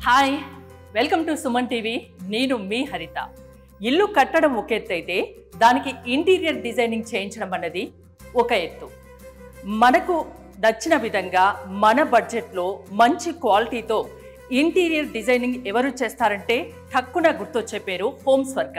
Hi welcome to Suman TV నేను మీ హరిత ఇల్లు కట్టడం ఒక ఎత్తు అయితే దానికి ఇంటీరియర్ డిజైనింగ్ చేయించడం అన్నది ఒక ఎత్తు మనకు నచ్చిన విధంగా మన బడ్జెట్లో మంచి క్వాలిటీతో ఇంటీరియర్ డిజైనింగ్ ఎవరు చేస్తారంటే టక్కున గుర్తొచ్చే పేరు హోమ్ స్వర్గ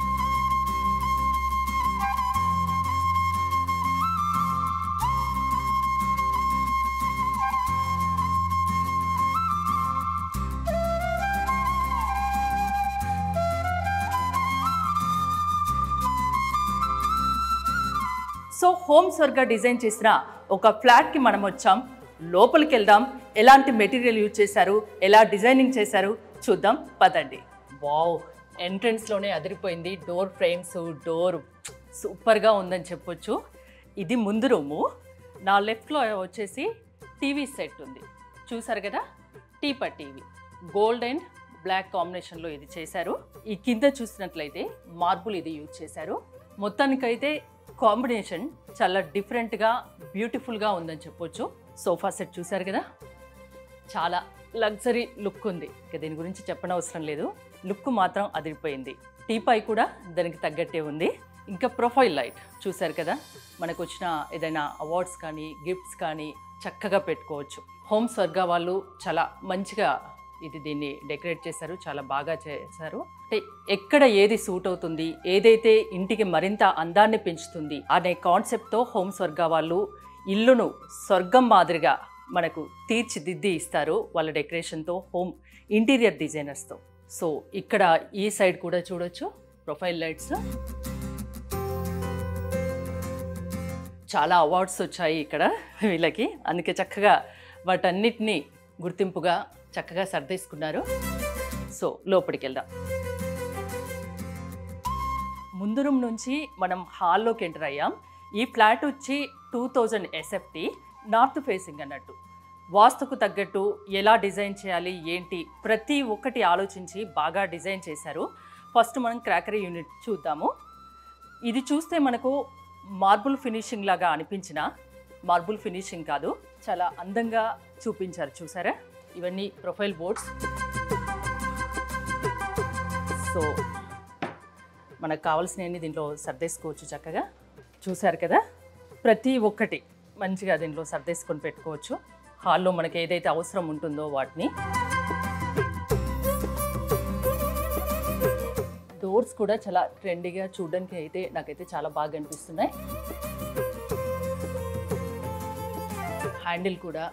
సో హోమ్ స్వర్గా డిజైన్ చేసిన ఒక ఫ్లాట్కి మనం వచ్చాం లోపలికి వెళ్దాం ఎలాంటి మెటీరియల్ యూజ్ చేశారు ఎలా డిజైనింగ్ చేశారు చూద్దాం పదండి వావ్ ఎంట్రన్స్లోనే అదిరిపోయింది డోర్ ఫ్రేమ్స్ డోర్ సూపర్గా ఉందని చెప్పొచ్చు ఇది ముందు రూము నా లెఫ్ట్లో వచ్చేసి టీవీ సెట్ ఉంది చూసారు కదా టీపా టీవీ గోల్డ్ అండ్ బ్లాక్ కాంబినేషన్లో ఇది చేశారు ఈ కింద చూసినట్లయితే మార్బుల్ ఇది యూజ్ చేశారు మొత్తానికైతే కాంబినేషన్ చాలా డిఫరెంట్గా బ్యూటిఫుల్గా ఉందని చెప్పొచ్చు సోఫా సెట్ చూసారు కదా చాలా లగ్జరీ లుక్ ఉంది ఇక దీని గురించి చెప్పనవసరం లేదు లుక్ మాత్రం అదిరిపోయింది టీపై కూడా దానికి తగ్గట్టే ఉంది ఇంకా ప్రొఫైల్ లైట్ చూసారు కదా మనకు వచ్చిన ఏదైనా అవార్డ్స్ కానీ గిఫ్ట్స్ కానీ చక్కగా పెట్టుకోవచ్చు హోమ్ స్వర్గా వాళ్ళు చాలా మంచిగా ఇది దీన్ని డెకరేట్ చేశారు చాలా బాగా చేశారు అంటే ఎక్కడ ఏది సూట్ అవుతుంది ఏదైతే ఇంటికి మరింత అందాన్ని పెంచుతుంది అనే కాన్సెప్ట్తో హోమ్ స్వర్గా వాళ్ళు ఇల్లును స్వర్గం మాదిరిగా మనకు తీర్చిదిద్ది ఇస్తారు వాళ్ళ డెకరేషన్తో హోమ్ ఇంటీరియర్ డిజైనర్స్తో సో ఇక్కడ ఈ సైడ్ కూడా చూడొచ్చు ప్రొఫైల్ లైట్స్ చాలా అవార్డ్స్ వచ్చాయి ఇక్కడ వీళ్ళకి అందుకే చక్కగా వాటన్నిటినీ గుర్తింపుగా చక్కగా సర్దేసుకున్నారు సో లోపలికి వెళ్దాం ముందు రూమ్ నుంచి మనం హాల్లోకి ఎంటర్ అయ్యాం ఈ ఫ్లాట్ వచ్చి two thousand SFT north facing అన్నట్టు వాస్తుకు తగ్గట్టు ఎలా డిజైన్ చేయాలి ఏంటి ప్రతి ఒక్కటి ఆలోచించి బాగా డిజైన్ చేశారు ఫస్ట్ మనం క్రాకరీ యూనిట్ చూద్దాము ఇది చూస్తే మనకు మార్బుల్ ఫినిషింగ్ లాగా అనిపించిన మార్బుల్ ఫినిషింగ్ కాదు చాలా అందంగా చూపించారు చూసారా ఇవన్నీ ప్రొఫైల్ బోర్డ్స్ సో మనకు కావాల్సినవన్నీ దీంట్లో సర్దేసుకోవచ్చు చక్కగా చూశారు కదా ప్రతి ఒక్కటి మంచిగా దీంట్లో సర్దేసుకొని పెట్టుకోవచ్చు హాల్లో మనకి ఏదైతే అవసరం ఉంటుందో వాటిని డోర్స్ కూడా చాలా ట్రెండీగా చూడడానికి అయితే నాకైతే చాలా బాగా అనిపిస్తున్నాయి హ్యాండిల్ కూడా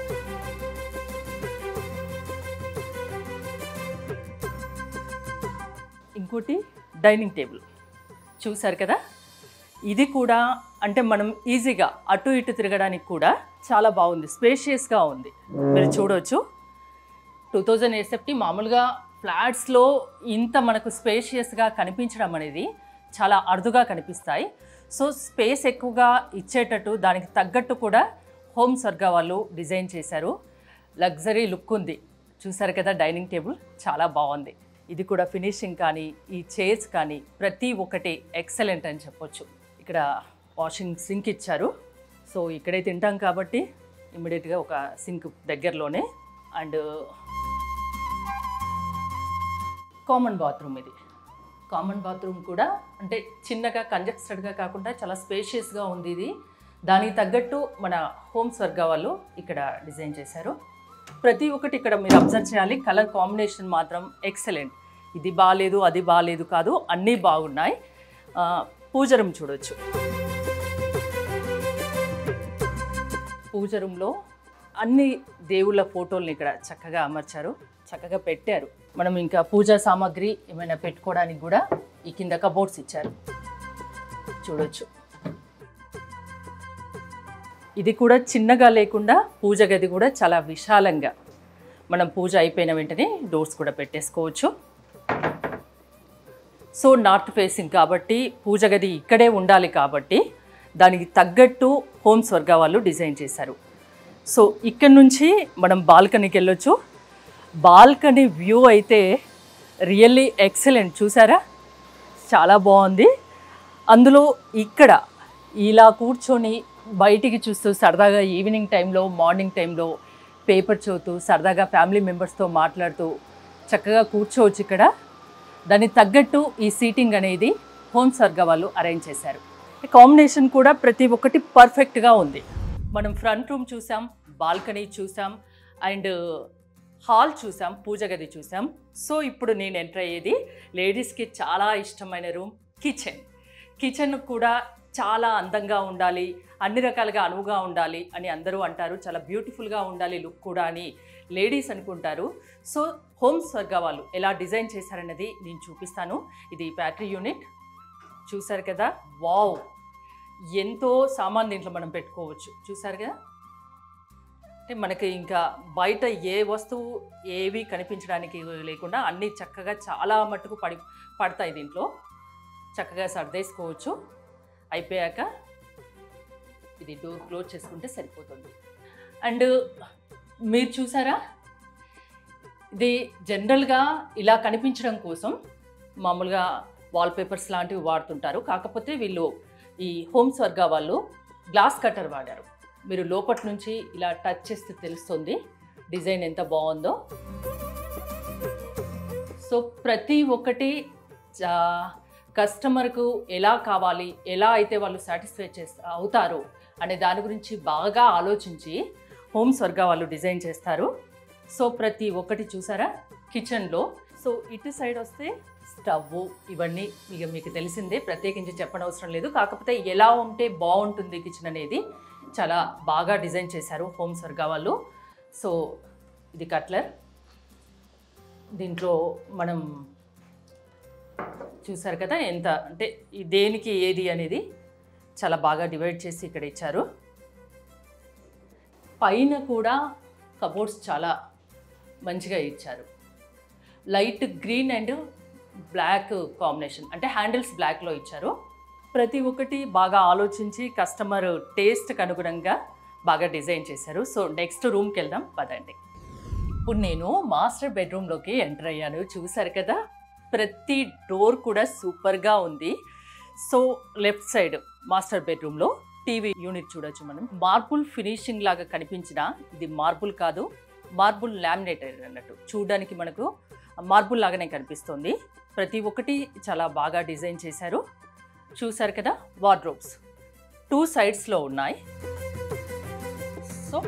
ఇంకోటి డైనింగ్ టేబుల్ చూసారు కదా ఇది కూడా అంటే మనం ఈజీగా అటు ఇటు తిరగడానికి కూడా చాలా బాగుంది స్పేషియస్గా ఉంది మీరు చూడవచ్చు టూ థౌజండ్ ఎస్ఎఫ్టీ మామూలుగా ఫ్లాట్స్లో ఇంత మనకు స్పేషియస్గా కనిపించడం అనేది చాలా అరుదుగా కనిపిస్తాయి సో స్పేస్ ఎక్కువగా ఇచ్చేటట్టు దానికి తగ్గట్టు కూడా హోమ్ స్వర్గా వాళ్ళు డిజైన్ చేశారు లగ్జరీ లుక్ ఉంది చూసారు కదా డైనింగ్ టేబుల్ చాలా బాగుంది ఇది కూడా ఫినిషింగ్ కానీ ఈ చైర్స్ కానీ ప్రతి ఒక్కటి ఎక్సలెంట్ అని చెప్పొచ్చు ఇక్కడ వాషింగ్ సింక్ ఇచ్చారు సో ఇక్కడే తింటాం కాబట్టి ఇమ్మీడియట్గా ఒక సింక్ దగ్గరలోనే అండ్ కామన్ బాత్రూమ్ ఇది కామన్ బాత్రూమ్ కూడా అంటే చిన్నగా కంజెస్టెడ్గా కాకుండా చాలా స్పేషియస్గా ఉంది ఇది దానికి తగ్గట్టు మన హోమ్ స్వర్గా వాళ్ళు ఇక్కడ డిజైన్ చేశారు ప్రతి ఒక్కటి ఇక్కడ మీరు అబ్జర్వ్ చేయాలి కలర్ కాంబినేషన్ మాత్రం ఎక్సలెంట్ ఇది బాగాలేదు అది బాగాలేదు కాదు అన్నీ బాగున్నాయి ఆ, పూజ రూమ్ చూడొచ్చు పూజ రూమ్లో అన్ని దేవుళ్ళ ఫోటోల్ని ఇక్కడ చక్కగా అమర్చారు చక్కగా పెట్టారు మనం ఇంకా పూజా సామాగ్రి ఏమైనా పెట్టుకోవడానికి కూడా ఈ కింద కబోర్డ్స్ ఇచ్చారు చూడొచ్చు ఇది కూడా చిన్నగా లేకుండా పూజ గది కూడా చాలా విశాలంగా మనం పూజ అయిపోయిన వెంటనే డోర్స్ కూడా పెట్టేసుకోవచ్చు సో నార్త్ ఫేసింగ్ కాబట్టి పూజ గది ఇక్కడే ఉండాలి కాబట్టి దానికి తగ్గట్టు హోమ్ స్వర్గా వాళ్ళు డిజైన్ చేశారు సో ఇక్కడ నుంచి మనం బాల్కనీకి వెళ్ళొచ్చు బాల్కనీ వ్యూ అయితే రియల్లీ ఎక్సలెంట్ చూసారా చాలా బాగుంది అందులో ఇక్కడ ఇలా కూర్చొని బయటికి చూస్తూ సరదాగా ఈవినింగ్ టైంలో మార్నింగ్ టైంలో పేపర్ చదువుతూ సరదాగా ఫ్యామిలీ మెంబర్స్తో మాట్లాడుతూ చక్కగా కూర్చోవచ్చు ఇక్కడ దానికి తగ్గట్టు ఈ సీటింగ్ అనేది హోమ్ సర్గా వాళ్ళు అరేంజ్ చేశారు కాంబినేషన్ కూడా ప్రతి ఒక్కటి పర్ఫెక్ట్గా ఉంది మనం ఫ్రంట్ రూమ్ చూసాం బాల్కనీ చూసాం అండ్ హాల్ చూసాం పూజ గది చూసాం సో ఇప్పుడు నేను ఎంటర్ అయ్యేది లేడీస్కి చాలా ఇష్టమైన రూమ్ కిచెన్ కిచెన్ కూడా చాలా అందంగా ఉండాలి అన్ని రకాలుగా అనువుగా ఉండాలి అని అందరూ అంటారు చాలా బ్యూటిఫుల్గా ఉండాలి లుక్ కూడా అని లేడీస్ అనుకుంటారు సో హోమ్ స్వర్గా వాళ్ళు ఎలా డిజైన్ చేశారన్నది నేను చూపిస్తాను ఇది బ్యాటరీ యూనిట్ చూసారు కదా వావ్ ఎంతో సామాన్ దీంట్లో మనం పెట్టుకోవచ్చు చూసారు కదా అంటే మనకి ఇంకా బయట ఏ వస్తువు ఏవి కనిపించడానికి లేకుండా అన్నీ చక్కగా చాలా మట్టుకు పడి పడతాయి దీంట్లో చక్కగా సర్దేసుకోవచ్చు అయిపోయాక ఇది డోర్ క్లోజ్ చేసుకుంటే సరిపోతుంది అండ్ మీరు చూసారా ఇది జనరల్గా ఇలా కనిపించడం కోసం మామూలుగా వాల్పేపర్స్ లాంటివి వాడుతుంటారు కాకపోతే వీళ్ళు ఈ హోమ్స్ వర్గా వాళ్ళు గ్లాస్ కట్టర్ వాడారు మీరు లోపటి నుంచి ఇలా టచ్ చేస్తే తెలుస్తుంది డిజైన్ ఎంత బాగుందో సో ప్రతి ఒక్కటి చా- కస్టమర్కు ఎలా కావాలి ఎలా అయితే వాళ్ళు సాటిస్ఫై చేస్తా అవుతారు అనే దాని గురించి బాగా ఆలోచించి హోమ్ స్వర్గా వాళ్ళు డిజైన్ చేస్తారు సో ప్రతి ఒక్కటి చూసారా కిచెన్లో సో ఇటు సైడ్ వస్తే స్టవ్ ఇవన్నీ ఇక మీకు తెలిసిందే ప్రత్యేకించి చెప్పనవసరం లేదు కాకపోతే ఎలా ఉంటే బాగుంటుంది కిచెన్ అనేది చాలా బాగా డిజైన్ చేశారు హోమ్ స్వర్గా వాళ్ళు సో ఇది కట్లర్ దీంట్లో మనం చూసారు కదా ఎంత అంటే ఈ దేనికి ఏది అనేది చాలా బాగా డివైడ్ చేసి ఇక్కడ ఇచ్చారు పైన కూడా కబోర్డ్స్ చాలా మంచిగా ఇచ్చారు light green and black combination అంటే హ్యాండిల్స్ బ్లాక్లో ఇచ్చారు ప్రతి ఒక్కటి బాగా ఆలోచించి కస్టమర్ టేస్ట్కి అనుగుణంగా బాగా డిజైన్ చేశారు సో నెక్స్ట్ రూమ్కి వెళ్దాం పదండి ఇప్పుడు నేను మాస్టర్ బెడ్రూమ్లోకి ఎంటర్ అయ్యాను చూసారు కదా ప్రతి డోర్ కూడా సూపర్గా ఉంది సో లెఫ్ట్ సైడ్ మాస్టర్ బెడ్రూమ్లో టీవీ యూనిట్ చూడొచ్చు మనం మార్బుల్ ఫినిషింగ్ లాగా కనిపించిన ఇది మార్బుల్ కాదు మార్బుల్ లామినేటెడ్ అన్నట్టు చూడడానికి మనకు మార్బుల్ లాగానే కనిపిస్తుంది ప్రతి ఒక్కటి చాలా బాగా డిజైన్ చేశారు చూసారు కదా వార్డ్రోబ్స్ టూ సైడ్స్లో ఉన్నాయి సో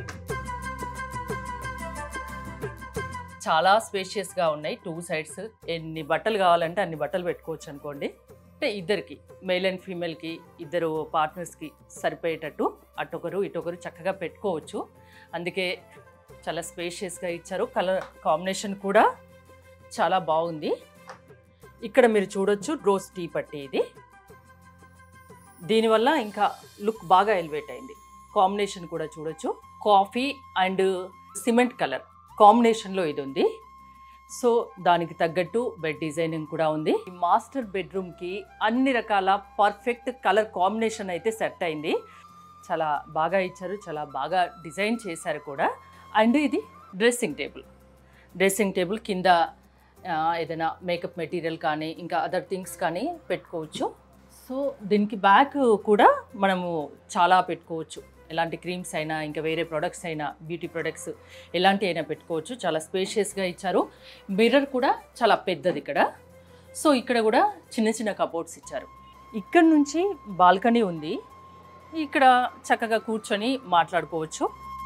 చాలా స్పేషియస్గా ఉన్నాయి టూ సైడ్స్ ఎన్ని బట్టలు కావాలంటే అన్ని బట్టలు పెట్టుకోవచ్చు అనుకోండి అంటే ఇద్దరికి మేల్ అండ్ ఫీమేల్కి ఇద్దరు పార్ట్నర్స్కి సరిపోయేటట్టు అటొకరు ఇటొకరు చక్కగా పెట్టుకోవచ్చు అందుకే చాలా స్పేషియస్గా ఇచ్చారు కలర్ కాంబినేషన్ కూడా చాలా బాగుంది ఇక్కడ మీరు చూడొచ్చు రోజ్ టీ పట్టి ఇది దీనివల్ల ఇంకా లుక్ బాగా ఎలివేట్ అయింది కాంబినేషన్ కూడా చూడొచ్చు కాఫీ అండ్ సిమెంట్ కలర్ కాంబినేషన్లో ఇది ఉంది సో దానికి తగ్గట్టు బెడ్ డిజైనింగ్ కూడా ఉంది ఈ మాస్టర్ బెడ్రూమ్కి అన్ని రకాల పర్ఫెక్ట్ కలర్ కాంబినేషన్ అయితే సెట్ అయింది చాలా బాగా ఇచ్చారు చాలా బాగా డిజైన్ చేశారు కూడా అండ్ ఇది డ్రెస్సింగ్ టేబుల్ డ్రెస్సింగ్ టేబుల్ కింద ఆ, ఏదైనా మేకప్ మెటీరియల్ కానీ ఇంకా అదర్ థింగ్స్ కానీ పెట్టుకోవచ్చు సో దీనికి బ్యాక్ కూడా మనము చాలా పెట్టుకోవచ్చు ఎలాంటి క్రీమ్స్ అయినా ఇంకా వేరే ప్రొడక్ట్స్ అయినా బ్యూటీ ప్రొడక్ట్స్ ఎలాంటి అయినా పెట్టుకోవచ్చు చాలా స్పేషియస్గా ఇచ్చారు మిర్రర్ కూడా చాలా పెద్దది ఇక్కడ సో ఇక్కడ కూడా చిన్న చిన్న కబోర్డ్స్ ఇచ్చారు ఇక్కడ నుంచి బాల్కనీ ఉంది ఇక్కడ చక్కగా కూర్చొని మాట్లాడుకోవచ్చు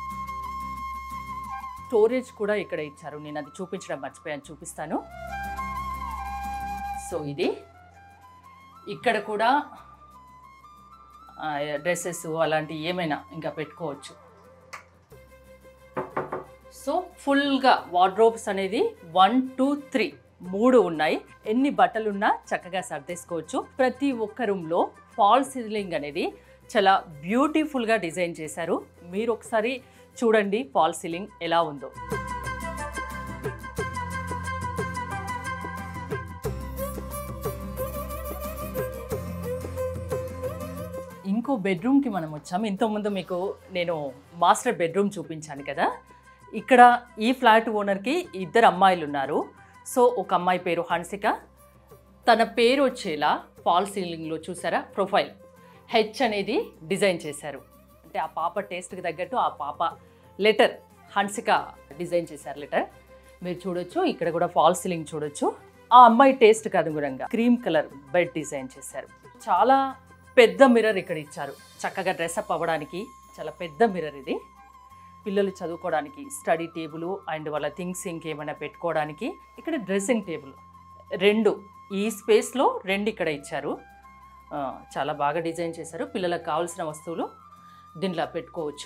స్టోరేజ్ కూడా ఇక్కడ ఇచ్చారు నేను అది చూపించడం మర్చిపోయాను చూపిస్తాను సో ఇది ఇక్కడ కూడా డ్రెస్సెస్ అలాంటి ఏమైనా ఇంకా పెట్టుకోవచ్చు సో ఫుల్గా వార్డ్రోబ్స్ అనేది వన్ టూ త్రీ మూడు ఉన్నాయి ఎన్ని బట్టలున్నా చక్కగా సర్దేసుకోవచ్చు ప్రతి ఒక్క రూమ్లో ఫాల్ సీలింగ్ అనేది చాలా బ్యూటిఫుల్గా డిజైన్ చేశారు మీరు ఒకసారి చూడండి ఫాల్ సీలింగ్ ఎలా ఉందో ఇంకో బెడ్రూమ్కి మనం వచ్చాం ఇంతకుముందు మీకు నేను మాస్టర్ బెడ్రూమ్ చూపించాను కదా ఇక్కడ ఈ ఫ్లాట్ ఓనర్కి ఇద్దరు అమ్మాయిలు ఉన్నారు సో ఒక అమ్మాయి పేరు హన్సిక తన పేరు వచ్చేలా ఫాల్ సీలింగ్లో చూసారా ప్రొఫైల్ హెచ్ అనేది డిజైన్ చేశారు అంటే ఆ పాప టేస్ట్కి తగ్గట్టు ఆ పాప లెటర్ హన్సిక డిజైన్ చేశారు లెటర్ మీరు చూడొచ్చు ఇక్కడ కూడా ఫాల్ సీలింగ్ చూడొచ్చు ఆ అమ్మాయి టేస్ట్కి అనుగుణంగా క్రీమ్ కలర్ బెడ్ డిజైన్ చేశారు చాలా పెద్ద మిర్రర్ ఇక్కడ ఇచ్చారు చక్కగా డ్రెస్అప్ అవ్వడానికి చాలా పెద్ద మిర్రర్ ఇది పిల్లలు చదువుకోవడానికి స్టడీ టేబుల్ అండ్ వాళ్ళ థింగ్స్ ఇంకేమైనా పెట్టుకోవడానికి ఇక్కడ డ్రెస్సింగ్ టేబుల్ రెండు ఈ స్పేస్లో రెండు ఇక్కడ ఇచ్చారు ఆ, చాలా బాగా డిజైన్ చేశారు పిల్లలకు కావాల్సిన వస్తువులు దీంట్లో పెట్టుకోవచ్చు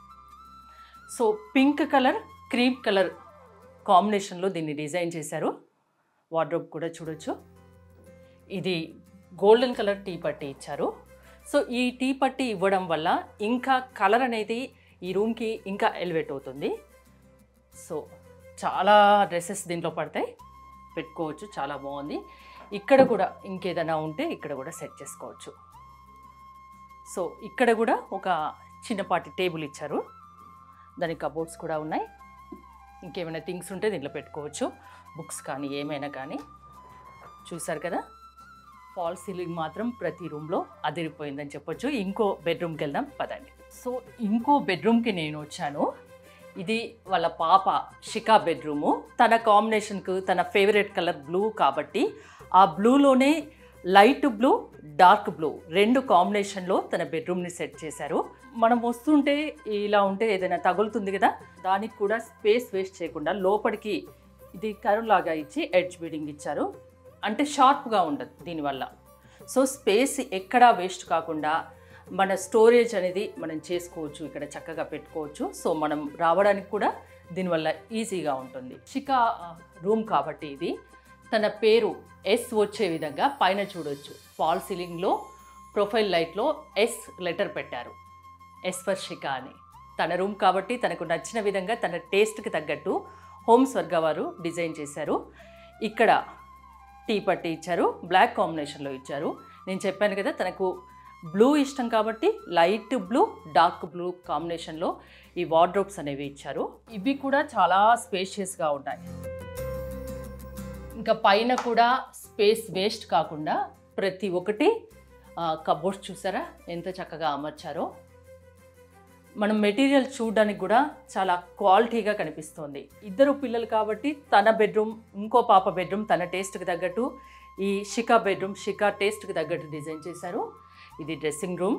so pink colour cream colour కాంబినేషన్లో దీన్ని డిజైన్ చేశారు వార్డ్రోబ్ కూడా చూడొచ్చు ఇది గోల్డెన్ కలర్ టీ పట్టి ఇచ్చారు సో ఈ టీ పట్టి ఇవ్వడం వల్ల ఇంకా కలర్ అనేది ఈ రూమ్కి ఇంకా ఎలివేట్ అవుతుంది సో చాలా డ్రెస్సెస్ దీంట్లో పడతాయి పెట్టుకోవచ్చు చాలా బాగుంది ఇక్కడ కూడా ఇంకేదైనా ఉంటే ఇక్కడ కూడా సెట్ చేసుకోవచ్చు సో ఇక్కడ కూడా ఒక చిన్నపాటి టేబుల్ ఇచ్చారు దానికి కబోర్డ్స్ కూడా ఉన్నాయి ఇంకేమైనా థింగ్స్ ఉంటే దీంట్లో పెట్టుకోవచ్చు బుక్స్ కానీ ఏమైనా కానీ చూసారు కదా ఫాల్ సీలింగ్ మాత్రం ప్రతి రూమ్లో అదిరిపోయిందని చెప్పొచ్చు ఇంకో బెడ్రూమ్కి వెళ్దాం పదండి సో ఇంకో బెడ్రూమ్కి నేను వచ్చాను ఇది వాళ్ళ పాప షికా బెడ్రూము తన కాంబినేషన్కు తన ఫేవరెట్ కలర్ బ్లూ కాబట్టి ఆ బ్లూలోనే లైట్ బ్లూ డార్క్ బ్లూ రెండు కాంబినేషన్లో తన బెడ్రూమ్ని సెట్ చేశారు మనం వస్తుంటే ఇలా ఉంటే ఏదైనా తగులుతుంది కదా దానికి కూడా స్పేస్ వేస్ట్ చేయకుండా లోపలికి ఇది కరులాగా ఇచ్చి ఎడ్జ్ బీడింగ్ ఇచ్చారు అంటే షార్ప్గా ఉండదు దీనివల్ల సో స్పేస్ ఎక్కడా వేస్ట్ కాకుండా మన స్టోరేజ్ అనేది మనం చేసుకోవచ్చు ఇక్కడ చక్కగా పెట్టుకోవచ్చు సో మనం రావడానికి కూడా దీనివల్ల ఈజీగా ఉంటుంది షికా రూమ్ కాబట్టి ఇది తన పేరు ఎస్ వచ్చే విధంగా పైన చూడొచ్చు ఫాల్ సీలింగ్లో ప్రొఫైల్ లైట్లో ఎస్ లెటర్ పెట్టారు ఎస్ ఫర్ షికా అని తన రూమ్ కాబట్టి తనకు నచ్చిన విధంగా తన టేస్ట్కి తగ్గట్టు హోమ్ స్వర్గ వారు డిజైన్ చేశారు ఇక్కడ టీ పట్టి ఇచ్చారు బ్లాక్ కాంబినేషన్లో ఇచ్చారు నేను చెప్పాను కదా తనకు బ్లూ ఇష్టం కాబట్టి లైట్ బ్లూ డార్క్ బ్లూ కాంబినేషన్లో ఈ వార్డ్రోబ్స్ అనేవి ఇచ్చారు ఇవి కూడా చాలా స్పేషియస్గా ఉన్నాయి ఇంకా పైన కూడా స్పేస్ వేస్ట్ కాకుండా ప్రతి ఒక్కటి కబోర్డ్స్ చూసారా ఎంత చక్కగా అమర్చారో మనం మెటీరియల్ చూడడానికి కూడా చాలా క్వాలిటీగా కనిపిస్తోంది ఇద్దరు పిల్లలు కాబట్టి తన బెడ్రూమ్ ఇంకో పాప బెడ్రూమ్ తన టేస్ట్కి తగ్గట్టు ఈ షికా బెడ్రూమ్ షికా టేస్ట్కి తగ్గట్టు డిజైన్ చేశారు ఇది డ్రెస్సింగ్ రూమ్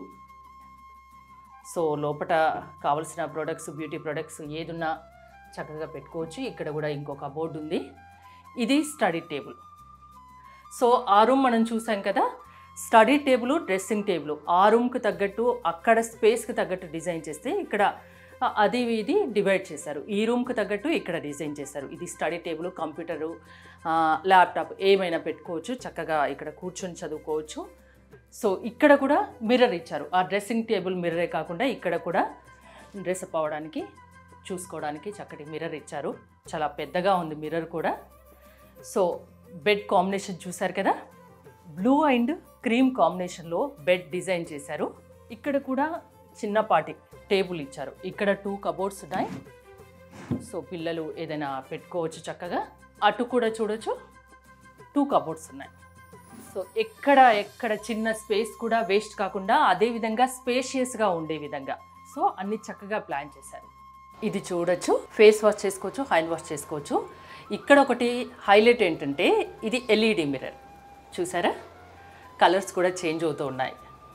సో లోపల కావలసిన ప్రొడక్ట్స్ బ్యూటీ ప్రొడక్ట్స్ ఏదున్నా చక్కగా పెట్టుకోవచ్చు ఇక్కడ కూడా ఇంకొక బోర్డు ఉంది ఇది స్టడీ టేబుల్ సో ఆ రూమ్ మనం చూసాం కదా స్టడీ టేబుల్ డ్రెస్సింగ్ టేబుల్ ఆ రూమ్కి తగ్గట్టు అక్కడ స్పేస్కి తగ్గట్టు డిజైన్ చేస్తే ఇక్కడ ఆ, అది ఇది డివైడ్ చేశారు ఈ రూమ్కి తగ్గట్టు ఇక్కడ డిజైన్ చేశారు ఇది స్టడీ టేబుల్ కంప్యూటరు ఆ, ల్యాప్టాప్ ఏమైనా పెట్టుకోవచ్చు చక్కగా ఇక్కడ కూర్చొని చదువుకోవచ్చు సో ఇక్కడ కూడా మిర్రర్ ఇచ్చారు ఆ డ్రెస్సింగ్ టేబుల్ మిర్రరే కాకుండా ఇక్కడ కూడా డ్రెస్అప్ అవ్వడానికి చూసుకోవడానికి చక్కటి మిర్రర్ ఇచ్చారు చాలా పెద్దగా ఉంది మిర్రర్ కూడా సో బెడ్ కాంబినేషన్ చూసారు కదా బ్లూ అండ్ క్రీమ్ కాంబినేషన్లో బెడ్ డిజైన్ చేశారు ఇక్కడ కూడా చిన్నపాటి టేబుల్ ఇచ్చారు ఇక్కడ టూ కబోర్డ్స్ ఉన్నాయి సో పిల్లలు ఏదైనా పెట్టుకోవచ్చు చక్కగా అటు కూడా చూడొచ్చు టూ కబోర్డ్స్ ఉన్నాయి సో ఎక్కడ ఎక్కడ చిన్న స్పేస్ కూడా వేస్ట్ కాకుండా అదే విధంగా స్పేషియస్గా ఉండే విధంగా సో అన్ని చక్కగా ప్లాన్ చేశారు ఇది చూడొచ్చు ఫేస్ వాష్ చేసుకోవచ్చు హ్యాండ్ వాష్ చేసుకోవచ్చు ఇక్కడ ఒకటి హైలైట్ ఏంటంటే ఇది ఎల్ఈడి మిర్రర్ చూసారా కలర్స్ కూడా చేంజ్ అవుతూ ఉన్నాయి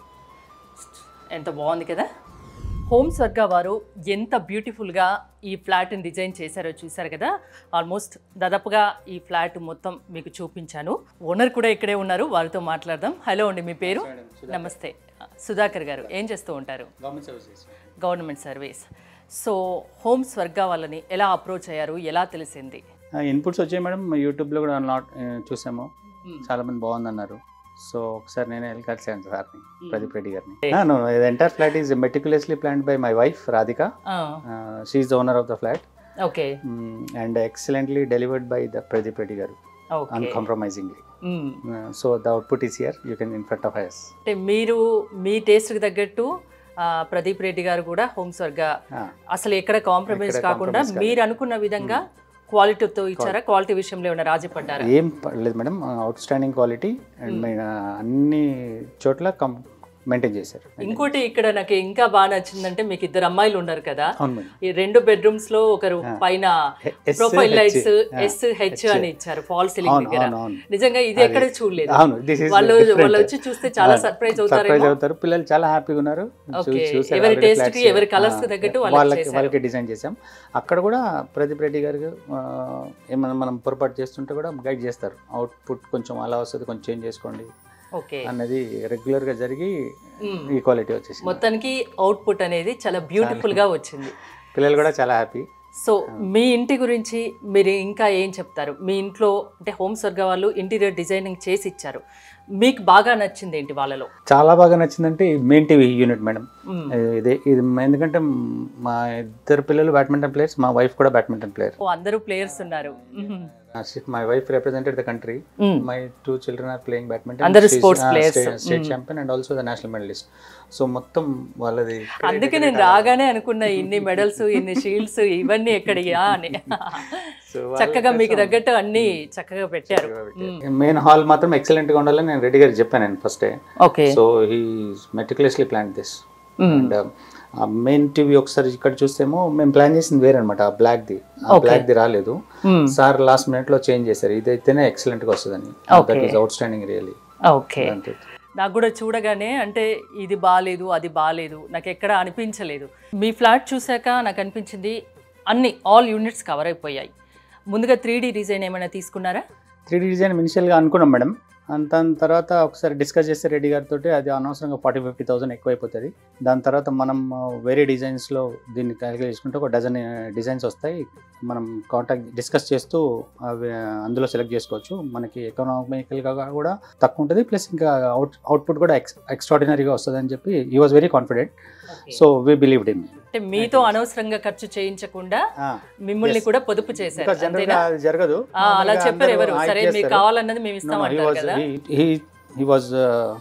ఎంత బాగుంది కదా హోమ్ స్వర్గ వారు ఎంత బ్యూటిఫుల్గా ఈ ఫ్లాట్ని డిజైన్ చేశారో చూశారు కదా ఆల్మోస్ట్ దాదాపుగా ఈ ఫ్లాట్ మొత్తం మీకు చూపించాను ఓనర్ కూడా ఇక్కడే ఉన్నారు వారితో మాట్లాడదాం హలో అండి మీ పేరు నమస్తే సుధాకర్ గారు ఏం చేస్తూ ఉంటారు government services government service so home Swarga వాళ్ళని ఎలా అప్రోచ్ అయ్యారు ఎలా తెలిసింది ఇన్పుట్స్ వచ్చాయి మేడం యూట్యూబ్లో కూడా నాట్ చూసాము Hmm. చాలా మంది బాగుందన్నారు సో ఒకసారి నేనే వెళ్ళి కలిసాను సార్ని Hmm. ప్రదీప్ రెడ్డి గారిని no entire flat is meticulously planned by my wife Radhika she's the owner of the flat okay and excellently delivered by the Pradeep Reddy గారు okay uncompromisingly so the output is here you can in front of his అంటే మీరు మీ టేస్ట్కి తగ్గట్టు ఆ, ప్రదీప్ రెడ్డి గారు కూడా home స్వర్గ అసలు ఎక్కడ కాంప్రమైజ్ ఎక్కడ కాకుండా compromise కాలేదు. మీరు అనుకున్న విధంగా క్వాలిటీతో ఇచ్చారా క్వాలిటీ విషయంలో ఏమైనా రాజీ పడ్డారా ఏం పర్లేదు madam outstanding quality and అన్ని చోట్ల కం మెయింటైన్ చేశారు ఇంకోటి ఇక్కడ నాకు ఇంకా బాగా నచ్చిందంటే మీకు ఇద్దరు అమ్మాయిలు ఉన్నారు కదా అవును మేడం ఈ రెండు బెడ్రూమ్స్ లో ఒకరు పైన S, ప్రొఫైల్ H. లైట్స్ ఆ, ఎస్ హెచ్ అని ఇచ్చారు ఫాల్ సీలింగ్ అవును దగ్గర అవును అవును నిజంగా ఇది ఎక్కడ చూడలేదు అవును దిస్ ఇస్ వాళ్ళు వాళ్ళు వచ్చి చూస్తే చాలా సర్ప్రైజ్ సర్ప్రైజ్ అవుతారేమో అవుతారు పిల్లలు చాలా హ్యాపీగా ఉన్నారు చూ- Okay. చూసారు ఎవరి already taste flats. కి, ఎవరి colours కి ఆ, తగ్గట్టు వాళ్ళకి వాళ్ళకి చేశారు. వాళ్ళకి డిజైన్ చేసాం అక్కడ కూడా ప్రదీప్ రెడ్డి గారు ఆ, ఏమన్నా మనం పొరపాటు చేస్తుంటే కూడా గైడ్ చేస్తారు అవుట్పుట్ కొంచెం అలా వస్తుంది కొంచెం చేంజ్ చేసుకోండి ఓకే అన్నది రెగ్యులర్ గా జరిగి మ్మ్. ఈ క్వాలిటీ వచ్చేసింది మొత్తానికి అవుట్పుట్ అనేది చాలా బ్యూటిఫుల్ గా వచ్చింది పిల్లలు కూడా చాలా హ్యాపీ సో మీ ఇంటి గురించి మీరు ఇంకా ఏం చెప్తారు మీ ఇంట్లో అంటే హోమ్ స్వర్గ వాళ్ళు ఇంటీరియర్ డిజైనింగ్ చేసి ఇచ్చారు మీకు బాగా నచ్చింది ఏంటి వాళ్ళలో చాలా బాగా నచ్చిందంటే main TV unit madam hmm. ఇది ఇది ఎందుకంటే మా ఇద్దరు పిల్లలు బ్యాడ్మింటన్ ప్లేయర్స్ మా వైఫ్ కూడా బ్యాడ్మింటన్ ప్లేయర్ ఓ అందరూ ప్లేయర్స్ ఉన్నారు hmm. My wife represented the country hmm. My two children are playing badminton అందరూ sports players. State champion and also the national medalist so మొత్తం వాళ్ళది అందుకే నేను రాగానే అనుకున్నా ఇన్ని మెడల్స్ ఇన్ని షీల్డ్స్ ఇవన్నీ ఎక్కడియా అని So చక్కగా మీకు తగ్గట్టు అన్ని చక్కగా పెట్టారు మెయిన్ హాల్ మాత్రం ఎక్సలెంట్ గా ఉండాలని నేను రెడ్డి గారికి చెప్పాను నేను first okay so he meticulously plan this and main TV ఒకసారి ఇక్కడ చూస్తేమో మేము ప్లాన్ చేసింది వేరే అనమాట ఆ బ్లాక్ ది ఆ బ్లాక్ ది రాలేదు సార్ లాస్ట్ మినిట్ లో చేంజ్ చేశారు ఇదైతేనే ఎక్సలెంట్ గా వస్తుందని that is outstanding really okay నాకు కూడా చూడగానే అంటే ఇది బాగాలేదు అది బాగాలేదు నాకు ఎక్కడ అనిపించలేదు మీ ఫ్లాట్ చూశాక నాకు అనిపించింది అన్ని ఆల్ యూనిట్స్ కవర్ అయిపోయాయి ముందుగా త్రీ డిజైన్ ఏమైనా తీసుకున్నారా త్రీ డీ డిజైన్ ఇనిషియల్గా అనుకున్నాం మేడం అంత దాని తర్వాత ఒకసారి డిస్కస్ చేస్తే రెడ్డి గారితో అది అనవసరంగా ఫార్టీ ఫిఫ్టీ థౌసండ్ ఎక్కువ అయిపోతుంది దాని తర్వాత మనం ఆ, వేరే డిజైన్స్లో దీన్ని క్యాలిక్యులేట్ చేసుకుంటే ఒక డజన్ డిజైన్స్ వస్తాయి మనం కాంటాక్ట్ డిస్కస్ చేస్తూ అవి అందులో సెలెక్ట్ చేసుకోవచ్చు మనకి ఎకనామికల్గా కూడా తక్కువ ఉంటుంది ప్లస్ ఇంకా అవుట్ అవుట్పుట్ కూడా ఎక్స్ ఎక్స్ట్రాడినరీగా వస్తుంది అని చెప్పి he was very confident so we believed in అంటే మీతో అనవసరంగా ఖర్చు చేయించకుండా మిమ్మల్ని Yes. కూడా పొదుపు చేశారు ఇంకా జనరల్గా అంతేనా అది జరగదు ఆ, అలా మామూలుగా చెప్పారు అందరూ ఎవరు hype సరే మీకు చేస్తారు. కావాలన్నది మేము No, ఇస్తాం no, he అంటారు was కదా he he he was uh,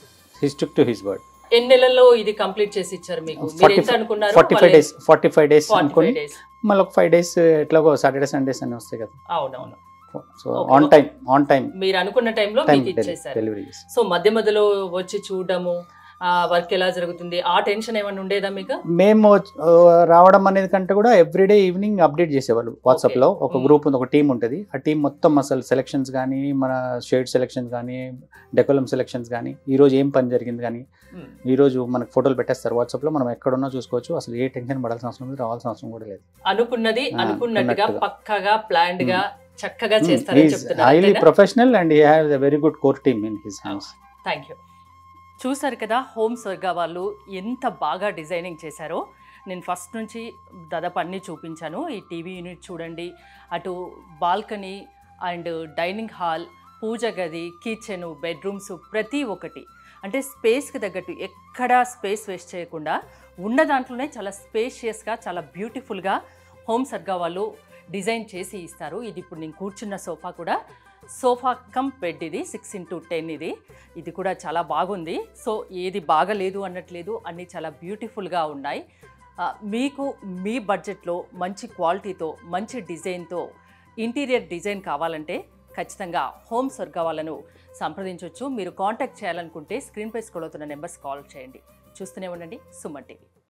he stuck to his word. ఎన్ని నెలల్లో ఇది కంప్లీట్ చేసి ఇచ్చారు మీకు మీరు 40 ఎంత అనుకున్నారు forty five days forty five days అనుకుని డేస్ మళ్ళీ ఒక ఫైవ్ డేస్ ఎట్లాగో సాటర్డే సండేస్ అని వస్తాయి కదా అవునవును so Okay, on time on time మీరు అనుకున్న టైంలో టైం మీకు ఇచ్చేసారు డెలివరీ సో మధ్య మధ్యలో వచ్చి చూడడము ఆ వర్క్ ఎలా జరుగుతుంది ఆ టెన్షన్ ఏమైనా ఉండేదా మీకు మేము ఆ, రావడం అనేది కంటే కూడా ఎవ్రీడే ఈవినింగ్ అప్డేట్ చేసేవాళ్ళు వాట్సాప్ లో ఒక Mm. గ్రూప్ ఉంది ఒక టీం ఉంటుంది ఆ టీం మొత్తం అసలు సెలక్షన్స్ కానీ మన షేడ్ సెలక్షన్స్ కానీ డెకోలం సెలక్షన్స్ కానీ ఈ రోజు ఏం పని జరిగింది కానీ మ్మ్. ఈ రోజు మనకు ఫోటోలు పెట్టేస్తారు వాట్సాప్ లో మనం ఎక్కడున్నా చూసుకోవచ్చు అసలు ఏ టెన్షన్ పడాల్సిన అవసరం లేదు రావాల్సిన అవసరం కూడా లేదు అనుకున్నది ఆ, అనుకున్నట్టుగా ఉన్నట్టుగా. పక్కగా ప్లాన్డ్ గా చక్కగా చేస్తారని చెప్తున్నారు highly professional and he have a very good core team in his hands thank you చూసారు కదా హోమ్ స్వర్గా వాళ్ళు ఎంత బాగా డిజైనింగ్ చేశారో నేను ఫస్ట్ నుంచి దాదాపు అన్నీ చూపించాను ఈ టీవీ యూనిట్ చూడండి అటు బాల్కనీ అండ్ డైనింగ్ హాల్ పూజ గది కిచెన్ బెడ్రూమ్స్ ప్రతి ఒక్కటి అంటే స్పేస్కి తగ్గట్టు ఎక్కడా స్పేస్ వేస్ట్ చేయకుండా ఉన్న దాంట్లోనే చాలా స్పేషియస్గా చాలా బ్యూటిఫుల్గా హోమ్ సర్గా వాళ్ళు డిజైన్ చేసి ఇస్తారు ఇది ఇప్పుడు నేను కూర్చున్న సోఫా కూడా సోఫా కమ్ బెడ్ ఇది సిక్స్ ఇంటూ టెన్ ఇది ఇది కూడా చాలా బాగుంది సో ఏది బాగలేదు అనట్లేదు అన్నీ చాలా బ్యూటిఫుల్గా ఉన్నాయి ఆ, మీకు మీ బడ్జెట్లో మంచి క్వాలిటీతో మంచి డిజైన్తో ఇంటీరియర్ డిజైన్ కావాలంటే ఖచ్చితంగా హోమ్ స్వర్గ వాళ్ళను సంప్రదించవచ్చు మీరు కాంటాక్ట్ చేయాలనుకుంటే స్క్రీన్పై స్క్రోల్ అవుతున్న నెంబర్స్ కాల్ చేయండి చూస్తూనే ఉండండి సుమన్ టీవీ